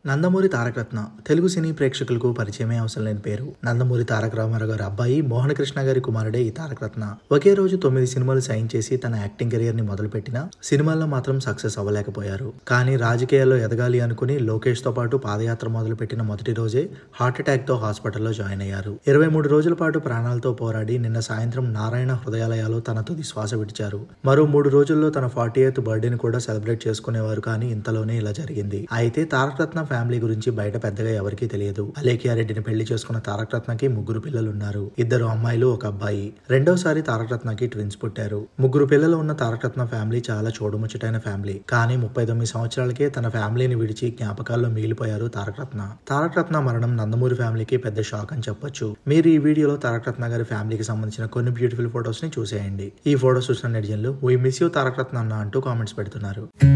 నందమూరి తారకరత్న తెలుగు సినీ ప్రేక్షకులకు పరిచయమే అవసరం లేని పేరు నందమూరి తారక రామారావు గారి అబ్బాయి మోహన కృష్ణ గారి కుమారుడే ఈ తారకరత్న ఒకే రోజు తొమ్మిది సినిమాలు సైన్ చేసి తన యాక్టింగ్ కెరియర్ ని మొదలుపెట్టిన సినిమాల్లో మాత్రం సక్సెస్ అవ్వలేకపోయారు కానీ రాజకీయాల్లో ఎదగాలి అనుకుని లోకేష్ తో పాటు పాదయాత్ర మొదలుపెట్టిన మొదటి రోజే హార్ట్ అటాక్ తో హాస్పిటల్లో జాయిన్ అయ్యారు ఇరవై మూడు రోజుల పాటు ప్రాణాలతో పోరాడి నిన్న సాయంత్రం నారాయణ హృదయాలయాలో తన తుది శ్వాస విడిచారు మరో మూడు రోజుల్లో తన ఫార్టీ ఎయిత్ బర్త్డేని కూడా సెలబ్రేట్ చేసుకునేవారు కానీ ఇంతలోనే ఇలా జరిగింది అయితే తారకరత్న ఫ్యామిలీ గురించి బయట పెద్దగా ఎవరికీ తెలియదు అలేఖ్యా రెడ్డిని పెళ్లి చేసుకున్న తారకరత్నకి ముగ్గురు పిల్లలు ఉన్నారు ఇద్దరు అమ్మాయిలు ఒక అబ్బాయి రెండోసారి తారకరత్నకి ట్విన్స్ పుట్టారు ముగ్గురు పిల్లలు ఉన్న తారకరత్న ఫ్యామిలీ చాలా చూడముచ్చటైన ఫ్యామిలీ కానీ ముప్పై తొమ్మిది సంవత్సరాలకే తన ఫ్యామిలీని విడిచి జ్ఞాపకాల్లో మిగిలిపోయారు తారకరత్న తారకరత్న మరణం నందమూరి ఫ్యామిలీకి పెద్ద షాక్ అని చెప్పొచ్చు మీరు ఈ వీడియోలో తారకరత్న గారి ఫ్యామిలీకి సంబంధించిన కొన్ని బ్యూటిఫుల్ ఫొటోస్ ని చూసేయండి ఈ ఫొటోస్ చూసిన నెటిజన్లు వీ మిస్ యూ తారకరత్న అన్న అంటూ కామెంట్స్ పెడుతున్నారు